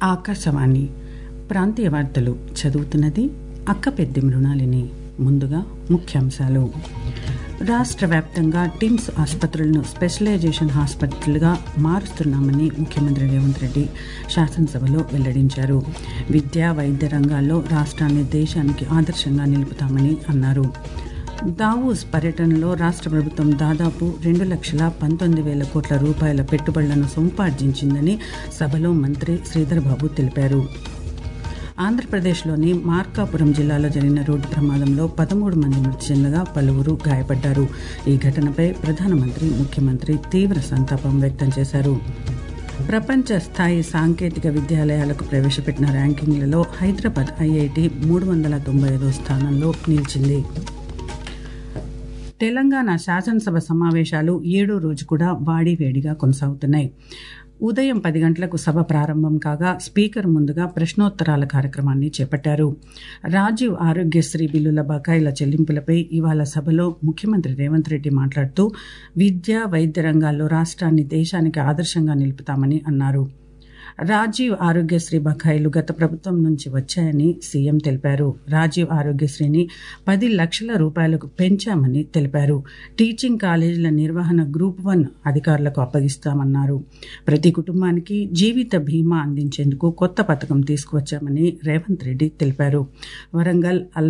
ఆకాశవాణి ప్రాంతీయ వార్తలు చదువుతున్నది అక్క పెద్ది మృణాలిని ముందుగా ముఖ్యాంశాలు రాష్ట్ర వ్యాప్తంగా టిమ్స్ ఆసుపత్రులను స్పెషలైజేషన్ హాస్పిటల్గా మారుస్తున్నామని ముఖ్యమంత్రి రేవంత్ రెడ్డి శాసనసభలో వెల్లడించారు విద్యా వైద్య రంగాల్లో రాష్ట్రాన్ని దేశానికి ఆదర్శంగా నిలుపుతామని అన్నారు దావూస్ పర్యటనలో రాష్ట్ర ప్రభుత్వం దాదాపు రెండు లక్షల పంతొమ్మిది వేల కోట్ల రూపాయల పెట్టుబడులను సముపార్జించిందని సభలో మంత్రి శ్రీధర్ బాబు తెలిపారు ఆంధ్రప్రదేశ్లోని మార్కాపురం జిల్లాలో జరిగిన రోడ్డు ప్రమాదంలో పదమూడు మంది మృతి చెందగా పలువురు గాయపడ్డారు ఈ ఘటనపై ప్రధానమంత్రి ముఖ్యమంత్రి తీవ్ర సంతాపం వ్యక్తం చేశారు ప్రపంచ స్థాయి సాంకేతిక విద్యాలయాలకు ప్రవేశపెట్టిన ర్యాంకింగ్లలో హైదరాబాద్ ఐఐటి మూడు వందల తొంభై ఐదో స్థానంలో నిలిచింది తెలంగాణ శాసనసభ సమావేశాలు ఏడో రోజు కూడా వాడివేడిగా కొనసాగుతున్నాయి ఉదయం పది గంటలకు సభ ప్రారంభం కాగా స్పీకర్ ముందుగా ప్రశ్నోత్తరాల కార్యక్రమాన్ని చేపట్టారు రాజీవ్ ఆరోగ్యశ్రీ బిల్లుల బకాయిల చెల్లింపులపై ఇవాళ సభలో ముఖ్యమంత్రి రేవంత్ రెడ్డి మాట్లాడుతూ విద్య వైద్య రంగాల్లో రాష్ట్రాన్ని దేశానికి ఆదర్శంగా నిలుపుతామని అన్నారు రాజీవ్ ఆరోగ్యశ్రీ బకాయిలు గత ప్రభుత్వం నుంచి వచ్చాయని సీఎం తెలిపారు రాజీవ్ ఆరోగ్యశ్రీని పది లక్షల రూపాయలకు పెంచామని తెలిపారు టీచింగ్ కాలేజీల నిర్వహణ గ్రూప్ వన్ అధికారులకు అప్పగిస్తామన్నారు ప్రతి కుటుంబానికి జీవిత బీమా అందించేందుకు కొత్త పథకం తీసుకువచ్చామని రేవంత్ రెడ్డి తెలిపారు వరంగల్ అల్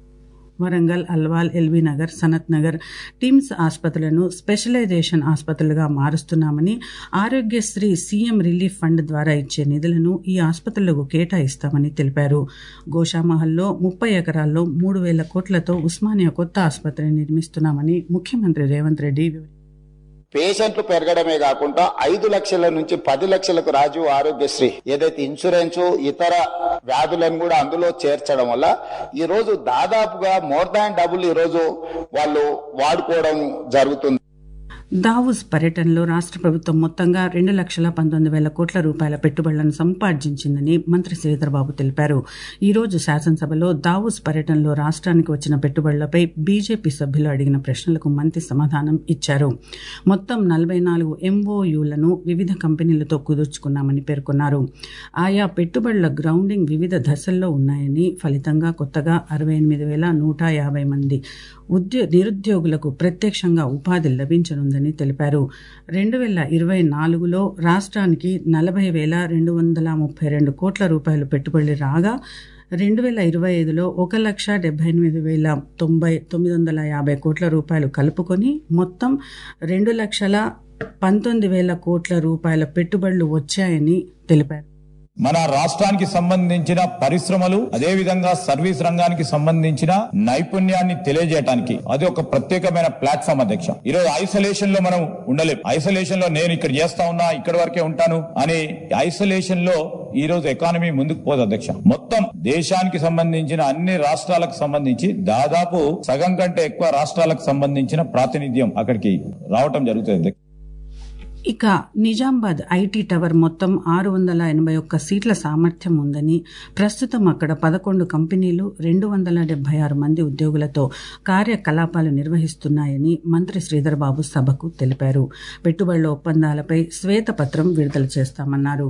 వరంగల్ అల్వాల్ ఎల్బీ నగర్ సనత్ నగర్ టిమ్స్ ఆసుపత్రులను స్పెషలైజేషన్ ఆసుపత్రులుగా మారుస్తున్నామని ఆరోగ్యశ్రీ సీఎం రిలీఫ్ ఫండ్ ద్వారా ఇచ్చే నిధులను ఈ ఆసుపత్రులకు కేటాయిస్తామని తెలిపారు గోషామహల్లో ముప్పై ఎకరాల్లో మూడు వేల కోట్లతో ఉస్మానియా కొత్త ఆసుపత్రిని నిర్మిస్తున్నామని ముఖ్యమంత్రి రేవంత్ రెడ్డి పేషెంట్లు పెరగడమే కాకుండా ఐదు లక్షల నుంచి పది లక్షలకు రాజీవ్ ఆరోగ్యశ్రీ ఏదైతే ఇన్సూరెన్స్ ఇతర వ్యాధులను కూడా అందులో చేర్చడం వల్ల ఈ రోజు దాదాపుగా మోర్ దాన్ డబుల్ ఈ రోజు వాళ్ళు వాడుకోవడం జరుగుతుంది దావూస్ పర్యటనలో రాష్ట్ర ప్రభుత్వం మొత్తంగా రెండు లక్షల పంతొమ్మిది వేల కోట్ల రూపాయల పెట్టుబడులను సముపార్జించిందని మంత్రి శ్రీధర్బాబు తెలిపారు ఈ రోజు శాసనసభలో దావూస్ పర్యటనలో రాష్ట్రానికి వచ్చిన పెట్టుబడులపై బీజేపీ సభ్యులు అడిగిన ప్రశ్నలకు మంత్రి సమాధానం ఇచ్చారు మొత్తం నలభై నాలుగు ఎంఓయూలను వివిధ కంపెనీలతో కుదుర్చుకున్నామని పేర్కొన్నారు ఆయా పెట్టుబడుల గ్రౌండింగ్ వివిధ దశల్లో ఉన్నాయని ఫలితంగా కొత్తగా అరవై ఎనిమిది వేల నూట యాభై మంది ఉద్యో నిరుద్యోగులకు ప్రత్యక్షంగా ఉపాధి లభించనుందని తెలిపారు రెండు వేల ఇరవై నాలుగులో రాష్ట్రానికి నలభై వేల రెండు వందల ముప్పై రెండు కోట్ల రూపాయలు పెట్టుబడి రాగా రెండు వేల ఇరవై ఐదులో ఒక లక్ష డెబ్బై ఎనిమిది వేల తొంభై తొమ్మిది వందల యాభై కోట్ల రూపాయలు కలుపుకొని మొత్తం రెండు లక్షల పంతొమ్మిది వేల కోట్ల రూపాయల పెట్టుబడులు వచ్చాయని తెలిపారు మన రాష్ట్రానికి సంబంధించిన పరిశ్రమలు అదే విధంగా సర్వీస్ రంగానికి సంబంధించిన నైపుణ్యాన్ని తెలియజేయడానికి అది ఒక ప్రత్యేకమైన ప్లాట్ఫామ్ అధ్యక్ష ఈరోజు ఐసోలేషన్ లో మనం ఉండలేం ఐసోలేషన్ లో నేను ఇక్కడ చేస్తా ఉన్నా ఇక్కడ వరకే ఉంటాను అని ఐసోలేషన్ లో ఈ రోజు ఎకానమీ ముందుకు పోదు అధ్యక్ష మొత్తం దేశానికి సంబంధించిన అన్ని రాష్ట్రాలకు సంబంధించి దాదాపు సగం కంటే ఎక్కువ రాష్ట్రాలకు సంబంధించిన ప్రాతినిధ్యం అక్కడికి రావటం జరుగుతుంది అధ్యక్ష ఇక నిజామాబాద్ ఐటీ టవర్ మొత్తం ఆరు వందల ఎనభై ఒక్క సీట్ల సామర్థ్యం ఉందని ప్రస్తుతం అక్కడ పదకొండు కంపెనీలు రెండు వందల డెబ్బై ఆరు మంది ఉద్యోగులతో కార్యకలాపాలు నిర్వహిస్తున్నాయని మంత్రి శ్రీధర్ బాబు సభకు తెలిపారు పెట్టుబడుల ఒప్పందాలపై శ్వేతపత్రం విడుదల చేస్తామన్నారు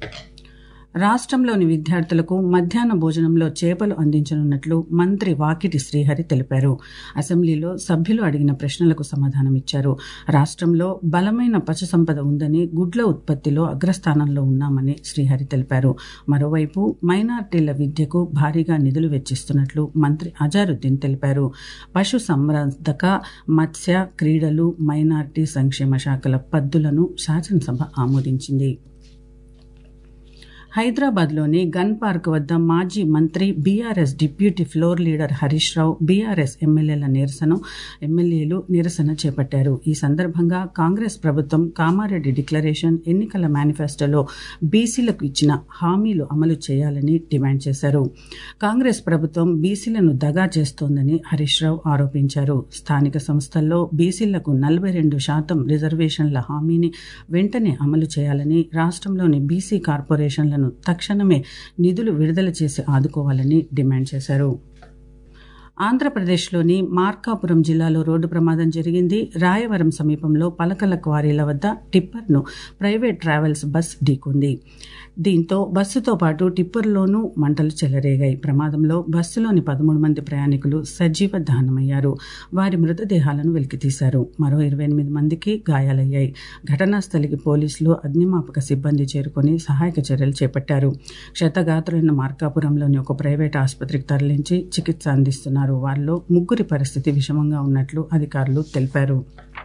రాష్ట్రంలోని విద్యార్థులకు మధ్యాహ్న భోజనంలో చేపలు అందించనున్నట్లు మంత్రి వాకిటి శ్రీహరి తెలిపారు అసెంబ్లీలో సభ్యులు అడిగిన ప్రశ్నలకు సమాధానమిచ్చారు రాష్ట్రంలో బలమైన పశు సంపద ఉందని గుడ్ల ఉత్పత్తిలో అగ్రస్థానంలో ఉన్నామని శ్రీహరి తెలిపారు మరోవైపు మైనార్టీల విద్యకు భారీగా నిధులు వెచ్చిస్తున్నట్లు మంత్రి అజారుద్దీన్ తెలిపారు పశు సంవర్ధక మత్స్య క్రీడలు మైనార్టీ సంక్షేమ శాఖల పద్దులను శాసనసభ ఆమోదించింది హైదరాబాద్లోని గన్ పార్క్ వద్ద మాజీ మంత్రి BRS deputy floor leader Harish Rao BRS ఎమ్మెల్యేల నిరసన ఎమ్మెల్యేలు నిరసన చేపట్టారు ఈ సందర్భంగా కాంగ్రెస్ ప్రభుత్వం కామారెడ్డి డిక్లరేషన్ ఎన్నికల మేనిఫెస్టోలో బీసీలకు ఇచ్చిన హామీలు అమలు చేయాలని డిమాండ్ చేశారు కాంగ్రెస్ ప్రభుత్వం బీసీలను దగా చేస్తోందని హరీష్ రావు ఆరోపించారు స్థానిక సంస్థల్లో బీసీలకు నలభై రెండు శాతం రిజర్వేషన్ల హామీని వెంటనే అమలు చేయాలని రాష్ట్రంలోని బీసీ కార్పొరేషన్లను తక్షణమే నిధులు విడుదల చేసి ఆదుకోవాలని డిమాండ్ చేశారు ఆంధ్రప్రదేశ్లోని మార్కాపురం జిల్లాలో రోడ్డు ప్రమాదం జరిగింది రాయవరం సమీపంలో పలకల క్వారీల వద్ద టిప్పర్ను ప్రైవేట్ ట్రావెల్స్ బస్ ఢీకొంది దీంతో బస్సుతో పాటు టిప్పర్లోనూ మంటలు చెలరేగాయి ప్రమాదంలో బస్సులోని పదమూడు మంది ప్రయాణికులు సజీవ దహనమయ్యారు వారి మృతదేహాలను వెలికితీశారు మరో ఇరవై ఎనిమిది మందికి గాయాలయ్యాయి ఘటనా స్థలికి పోలీసులు అగ్నిమాపక సిబ్బంది చేరుకొని సహాయక చర్యలు చేపట్టారు క్షతగాత్రులైన మార్కాపురంలోని ఒక ప్రైవేట్ ఆసుపత్రికి తరలించి చికిత్స అందిస్తున్నారు వారిలో ముగ్గురి పరిస్థితి విషమంగా ఉన్నట్లు అధికారులు తెలిపారు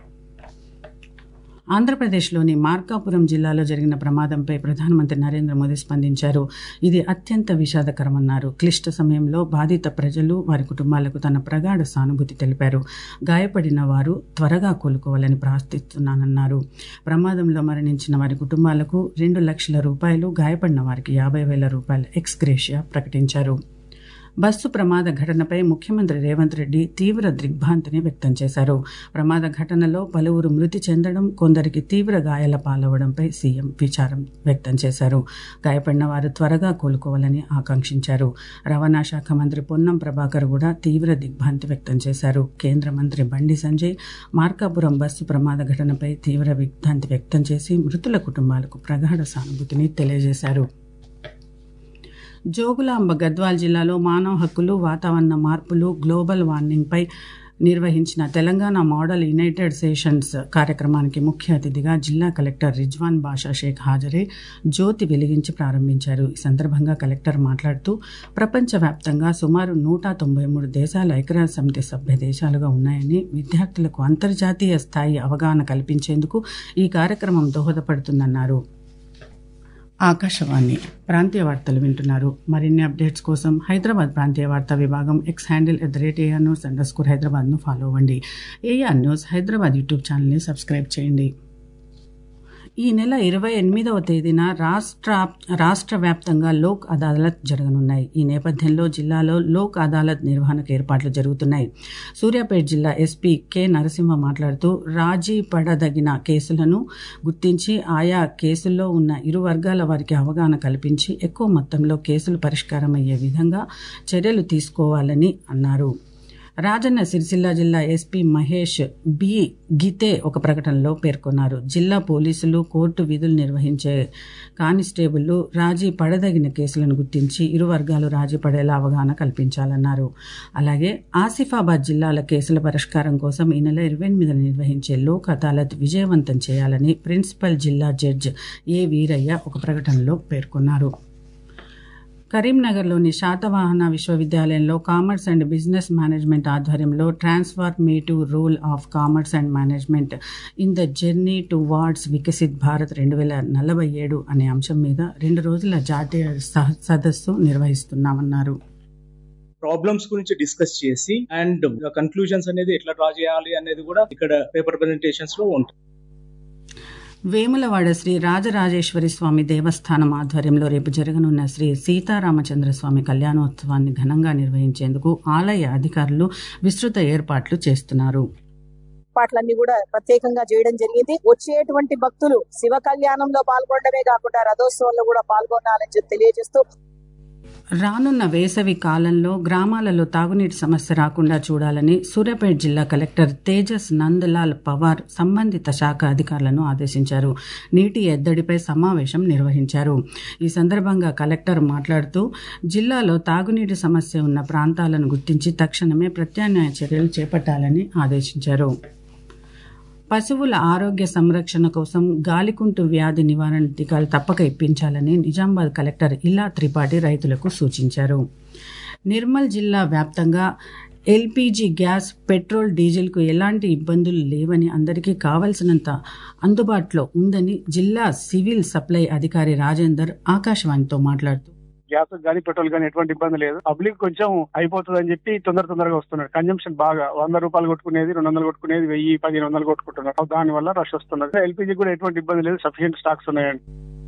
ఆంధ్రప్రదేశ్లోని మార్కాపురం జిల్లాలో జరిగిన ప్రమాదంపై ప్రధానమంత్రి నరేంద్ర మోదీ స్పందించారు ఇది అత్యంత విషాదకరమన్నారు క్లిష్ట సమయంలో బాధిత ప్రజలు వారి కుటుంబాలకు తన ప్రగాఢ సానుభూతి తెలిపారు గాయపడిన వారు త్వరగా కోలుకోవాలని ప్రార్థిస్తున్నానన్నారు ప్రమాదంలో మరణించిన వారి కుటుంబాలకు రెండు లక్షల రూపాయలు గాయపడిన వారికి యాభై వేల రూపాయల ఎక్స్గ్రేషియా ప్రకటించారు బస్సు ప్రమాద ఘటనపై ముఖ్యమంత్రి రేవంత్ రెడ్డి తీవ్ర దిగ్భ్రాంతిని వ్యక్తం చేశారు ప్రమాద ఘటనలో పలువురు మృతి చెందడం కొందరికి తీవ్ర గాయాల పాలవడంపై సీఎం విచారం వ్యక్తం చేశారు గాయపడిన వారు త్వరగా కోలుకోవాలని ఆకాంక్షించారు రవాణా శాఖ మంత్రి పొన్నం ప్రభాకర్ కూడా తీవ్ర దిగ్భ్రాంతి వ్యక్తం చేశారు కేంద్ర మంత్రి బండి సంజయ్ మార్కాపురం బస్సు ప్రమాద ఘటనపై తీవ్ర దిగ్భ్రాంతి వ్యక్తం చేసి మృతుల కుటుంబాలకు ప్రగాఢ సానుభూతిని తెలియజేశారు జోగులాంబ గద్వాల్ జిల్లాలో మానవ హక్కులు వాతావరణ మార్పులు గ్లోబల్ వార్మింగ్పై నిర్వహించిన తెలంగాణ మోడల్ యునైటెడ్ సేషన్స్ కార్యక్రమానికి ముఖ్య అతిథిగా జిల్లా కలెక్టర్ రిజ్వాన్ బాషా షేక్ హాజరై జ్యోతి వెలిగించి ప్రారంభించారు ఈ సందర్భంగా కలెక్టర్ మాట్లాడుతూ ప్రపంచవ్యాప్తంగా సుమారు నూట తొంభై మూడు దేశాల ఐక్యరాజ్య సమితి సభ్య దేశాలుగా ఉన్నాయని విద్యార్థులకు అంతర్జాతీయ స్థాయి అవగాహన కల్పించేందుకు ఈ కార్యక్రమం దోహదపడుతుందన్నారు ఆకాశవాణి ప్రాంతీయ వార్తలు వింటున్నారు మరిన్ని అప్డేట్స్ కోసం హైదరాబాద్ ప్రాంతీయ వార్తా విభాగం X handle at the rate AIR news underscore హైదరాబాద్ను ఫాలో అవ్వండి ఏఆర్ న్యూస్ హైదరాబాద్ యూట్యూబ్ ఛానల్ని సబ్స్క్రైబ్ చేయండి ఈ నెల ఇరవై ఎనిమిదవ తేదీన రాష్ట్ర రాష్ట్ర వ్యాప్తంగా లోక్ అదాలత్ జరగనున్నాయి ఈ నేపథ్యంలో జిల్లాలో లోక్ అదాలత్ నిర్వహణకు ఏర్పాట్లు జరుగుతున్నాయి సూర్యాపేట జిల్లా ఎస్పీ కె నరసింహ మాట్లాడుతూ రాజీ పడదగిన కేసులను గుర్తించి ఆయా కేసుల్లో ఉన్న ఇరు వర్గాల వారికి అవగాహన కల్పించి ఎక్కువ మొత్తంలో కేసులు పరిష్కారమయ్యే విధంగా చర్యలు తీసుకోవాలని అన్నారు రాజన్న సిరిసిల్ల జిల్లా ఎస్పీ మహేష్ బి గితే ఒక ప్రకటనలో పేర్కొన్నారు జిల్లా పోలీసులు కోర్టు విధులు నిర్వహించే కానిస్టేబుళ్లు రాజీ పడదగిన కేసులను గుర్తించి ఇరు వర్గాలు రాజీ పడేలా అవగాహన కల్పించాలన్నారు అలాగే ఆసిఫాబాద్ జిల్లాల కేసుల పరిష్కారం కోసం ఈ నెల ఇరవై ఎనిమిదిన నిర్వహించే లోక్ అదాలత్ విజయవంతం చేయాలని ప్రిన్సిపల్ జిల్లా జడ్జ్ ఏ వీరయ్య ఒక ప్రకటనలో పేర్కొన్నారు కరీంనగర్లోని శాతవాహన విశ్వవిద్యాలయంలో కామర్స్ అండ్ బిజినెస్ మేనేజ్మెంట్ ఆధ్వర్యంలో transformative role of commerce and management in the journey towards Viksit Bharat రెండు వేల నలభై ఏడు అనే అంశం మీద రెండు రోజుల జాతీయ సహ- సదస్సు నిర్వహిస్తున్నామన్నారు ప్రాబ్లమ్స్ గురించి డిస్కస్ చేసి అండ్ కన్క్లూజన్స్ అనేది ఎట్లా డ్రా చేయాలి అనేది కూడా ఇక్కడ పేపర్ ప్రెజెంటేషన్స్ లో ఉంటుంది వేములవాడ శ్రీ రాజరాజేశ్వరి స్వామి దేవస్థానం ఆధ్వర్యంలో రేపు జరగనున్న శ్రీ సీతారామచంద్ర స్వామి కళ్యాణోత్సవాన్ని ఘనంగా నిర్వహించేందుకు ఆలయ అధికారులు విస్తృత ఏర్పాట్లు చేస్తున్నారు ఏర్పాట్లన్నీ కూడా ప్రత్యేకంగా చేయడం జరిగింది వచ్చేటువంటి భక్తులు శివ కళ్యాణంలో పాల్గొనడమే కాకుండా రథోత్సవంలో కూడా పాల్గొనాలని చెప్పి తెలియజేస్తూ రానున్న వేసవి కాలంలో గ్రామాలలో తాగునీటి సమస్య రాకుండా చూడాలని సూర్యాపేట జిల్లా కలెక్టర్ తేజస్ నందలాల్ పవార్ సంబంధిత శాఖ అధికారులను ఆదేశించారు నీటి ఎద్దడిపై సమావేశం నిర్వహించారు ఈ సందర్భంగా కలెక్టర్ మాట్లాడుతూ జిల్లాలో తాగునీటి సమస్య ఉన్న ప్రాంతాలను గుర్తించి తక్షణమే ప్రత్యామ్నాయ చర్యలు చేపట్టాలని ఆదేశించారు పశువుల ఆరోగ్య సంరక్షణ కోసం గాలికుంటు వ్యాధి నివారణ టీకాలు తప్పక ఇప్పించాలని నిజామాబాద్ కలెక్టర్ ఇలా త్రిపాఠి రైతులకు సూచించారు నిర్మల్ జిల్లా వ్యాప్తంగా ఎల్పీజీ గ్యాస్ పెట్రోల్ డీజిల్కు ఎలాంటి ఇబ్బందులు లేవని అందరికీ కావలసినంత అందుబాటులో ఉందని జిల్లా సివిల్ సప్లై అధికారి రాజేందర్ ఆకాశవాణితో మాట్లాడుతూ గ్యాస్ కానీ పెట్రోల్ కానీ ఎటువంటి ఇబ్బంది లేదు పబ్లిక్ కొంచెం అయిపోతుంది అని చెప్పి తొందర తొందరగా వస్తున్నారు కన్జంప్షన్ బాగా వంద రూపాయలు కొట్టుకునేది రెండు వందలు కొట్టుకునేది వెయ్యి పదిహేను వందలు కొట్టుకుంటున్నారు దాని వల్ల రష్ వస్తున్నారు ఎల్పీజీ కూడా ఎటువంటి ఇబ్బంది లేదు సఫిషియెంట్ స్టాక్స్ ఉన్నాయండి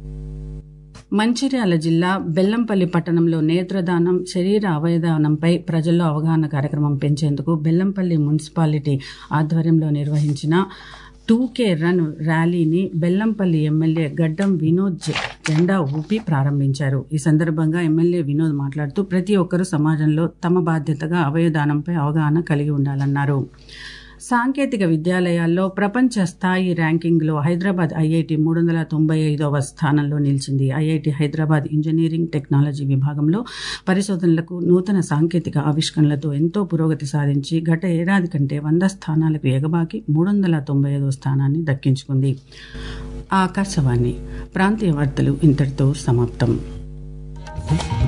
మంచిర్యాల జిల్లా బెల్లంపల్లి పట్టణంలో నేత్రదానం శరీర అవయదానంపై ప్రజల్లో అవగాహన కార్యక్రమం పెంచేందుకు బెల్లంపల్లి మున్సిపాలిటీ ఆధ్వర్యంలో నిర్వహించిన టూ కే రన్ ర్యాలీని బెల్లంపల్లి ఎమ్మెల్యే గడ్డం వినోద్ జె- జెండా ఊపి ప్రారంభించారు ఈ సందర్భంగా ఎమ్మెల్యే వినోద్ మాట్లాడుతూ ప్రతి ఒక్కరూ సమాజంలో తమ బాధ్యతగా అవయదానంపై అవగాహన కలిగి ఉండాలన్నారు సాంకేతిక విద్యాలయాల్లో ప్రపంచ స్థాయి ర్యాంకింగ్లో హైదరాబాద్ ఐఐటి మూడు వందల తొంభై ఐదవ స్థానంలో నిలిచింది ఐఐటి హైదరాబాద్ ఇంజనీరింగ్ టెక్నాలజీ విభాగంలో పరిశోధనలకు నూతన సాంకేతిక ఆవిష్కరణలతో ఎంతో పురోగతి సాధించి గత ఏడాది కంటే వంద స్థానాలకు ఎగబాకి మూడు వందల తొంభై ఐదవ స్థానాన్ని దక్కించుకుంది ఆకాశవాణి ప్రాంతీయ వార్తలు ఇంతటితో సమాప్తం